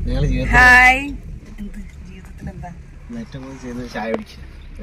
ഞങ്ങൾ ജീവിതത്തിൽ ഹായ് എന്ത് ജീവിതത്തിൽ എന്താ ഏറ്റവും കൂടുതൽ ചെയ്യുന്നത് ചായ കുടിക്കുക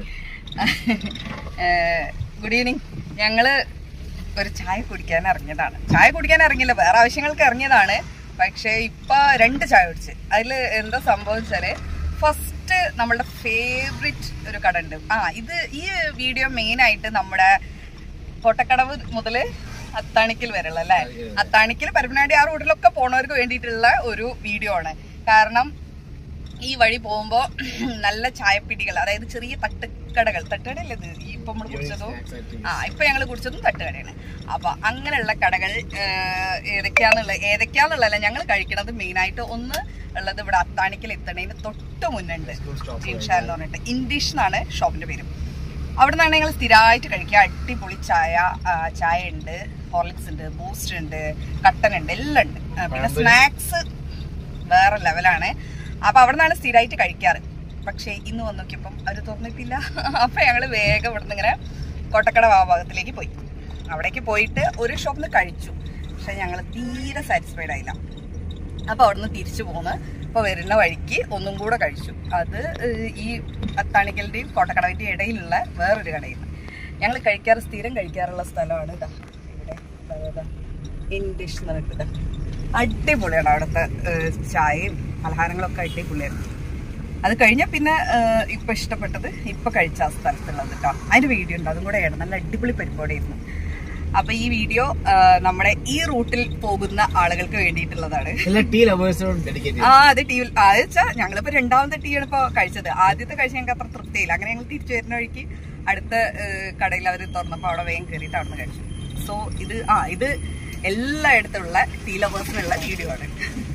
ഗുഡ് ഈവനിങ് ഞങ്ങള് ഒരു ചായ കുടിക്കാൻ ഇറങ്ങിയതാണ് ചായ കുടിക്കാൻ ഇറങ്ങിയില്ല വേറെ ആവശ്യങ്ങൾക്ക് ഇറങ്ങിയതാണ് പക്ഷെ ഇപ്പൊ രണ്ട് ചായ കുടിച്ച് അതിൽ എന്താ സംഭവിച്ചാല് ഫസ്റ്റ് നമ്മളുടെ ഫേവറേറ്റ് ഒരു കട ഉണ്ട് ആ ഇത് ഈ വീഡിയോ മെയിൻ ആയിട്ട് നമ്മുടെ കോട്ടക്കടവ് മുതല് അത്താണിക്കൽ വരെയുള്ള അല്ലേ അത്താണിക്കൽ പരപ്പനാടി ആ റൂട്ടിലൊക്കെ പോണവർക്ക് വേണ്ടിയിട്ടുള്ള ഒരു വീഡിയോ ആണ് കാരണം ഈ വഴി പോകുമ്പോ നല്ല ചായപ്പിടികൾ അതായത് ചെറിയ തട്ടുകടകൾ തട്ടുകടയല്ലേ ഇത് ഈ ഇപ്പൊ നമ്മൾ കുടിച്ചതും ആ ഇപ്പൊ ഞങ്ങൾ കുടിച്ചതും തട്ടുകടയാണ് അപ്പൊ അങ്ങനെയുള്ള കടകൾ ഏഹ്, ഏതൊക്കെയാന്നുള്ള ഏതൊക്കെയാന്നുള്ളതല്ല ഞങ്ങൾ കഴിക്കണത് മെയിൻ ആയിട്ട് ഒന്ന് ഉള്ളത് ഇവിടെ അത്താണിക്കൽ എത്തണേന് തൊട്ട് മുന്നുണ്ട് ജിംഷാ എന്ന് പറഞ്ഞിട്ട് ഇൻഡിഷ് എന്നാണ് ഷോപ്പിന്റെ പേര് അവിടെ നിന്നാണ് ഞങ്ങൾ സ്ഥിരമായിട്ട് കഴിക്കുക അടിപൊളി ചായ ആ, ചായ ഉണ്ട് ഹോർലിക്സ് ഉണ്ട് ബൂസ്റ്റ് ഉണ്ട് കട്ടൻ ഉണ്ട് എല്ലാം ഉണ്ട് ആ, പിന്നെ സ്നാക്സ് വേറെ ലെവലാണ് അപ്പൊ അവിടെ നിന്നാണ് സ്ഥിരമായിട്ട് കഴിക്കാറ് പക്ഷേ ഇന്ന് വന്ന് നോക്കിയപ്പം അവർ തുറന്നിട്ടില്ല അപ്പൊ ഞങ്ങൾ വേഗം ഇവിടെ നിന്ന് ഇങ്ങനെ കോട്ടക്കട ആ ഭാഗത്തിലേക്ക് പോയി അവിടേക്ക് പോയിട്ട് ഒരു ഷോപ്പിൽ നിന്ന് കഴിച്ചു പക്ഷെ ഞങ്ങൾ തീരെ സാറ്റിസ്ഫൈഡ് ആയില്ല അപ്പൊ അവിടുന്ന് തിരിച്ചു പോന്ന് അപ്പൊ വരുന്ന വഴിക്ക് ഒന്നും കൂടെ കഴിച്ചു അത് ഏഹ്, ഈ അത്താണിക്കലിന്റെയും കോട്ടക്കടവിന്റെയും ഇടയിലുള്ള വേറൊരു കടയിൽ നിന്ന് ഞങ്ങൾ കഴിക്കാറ് സ്ഥിരം കഴിക്കാറുള്ള സ്ഥലമാണ് ഇതാ ഇവിടെ ഇതാ, ഇതാ, ഇൻഡിഷ് എന്ന് പറഞ്ഞിട്ട് ഇതാ. അടിപൊളിയാണ് അവിടുത്തെ ഏഹ്, ചായയും പലഹാരങ്ങളൊക്കെ അടിപൊളിയാണ് അത് കഴിഞ്ഞാൽ പിന്നെ ഏഹ്, ഇപ്പൊ ഇഷ്ടപ്പെട്ടത് ഇപ്പൊ കഴിച്ച ആ സ്ഥലത്തുള്ളത് കേട്ടോ അതിന്റെ വീഡിയോ ഉണ്ട് അതും കൂടെ ആണ് നല്ല അടിപൊളി പരിപാടിയായിരുന്നു അപ്പൊ ഈ വീഡിയോ ഏഹ്, നമ്മുടെ ഈ റൂട്ടിൽ പോകുന്ന ആളുകൾക്ക് വേണ്ടിയിട്ടുള്ളതാണ് എല്ലാ ടീ ലവേഴ്സിനോട് ഡെഡിക്കേറ്റ് ആ അത് ടീ അത് വെച്ചാ ഞങ്ങളിപ്പോ രണ്ടാമത്തെ ടീ ആണ് ഇപ്പൊ കഴിച്ചത് ആദ്യത്തെ കഴിച്ച ഞങ്ങൾക്ക് അത്ര തൃപ്തിയില്ല അങ്ങനെ ഞങ്ങൾ തിരിച്ചു വരുന്ന വഴിക്ക് അടുത്ത ഏഹ്, കടയിൽ അവർ തുറന്നപ്പോ അവിടെ വേഗം കയറിയിട്ട് അവിടെ നിന്ന് കഴിച്ചു സോ ഇത് ആ ഇത് എല്ലായിടത്തുള്ള ടീ ലവേഴ്സിനുള്ള വീഡിയോ ആണ്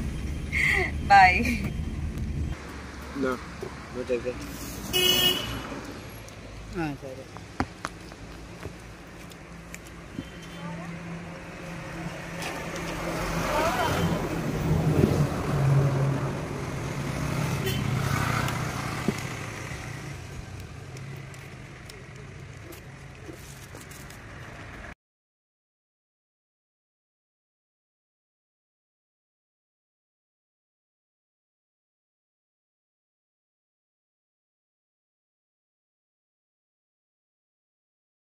ബൈ ആ ശരി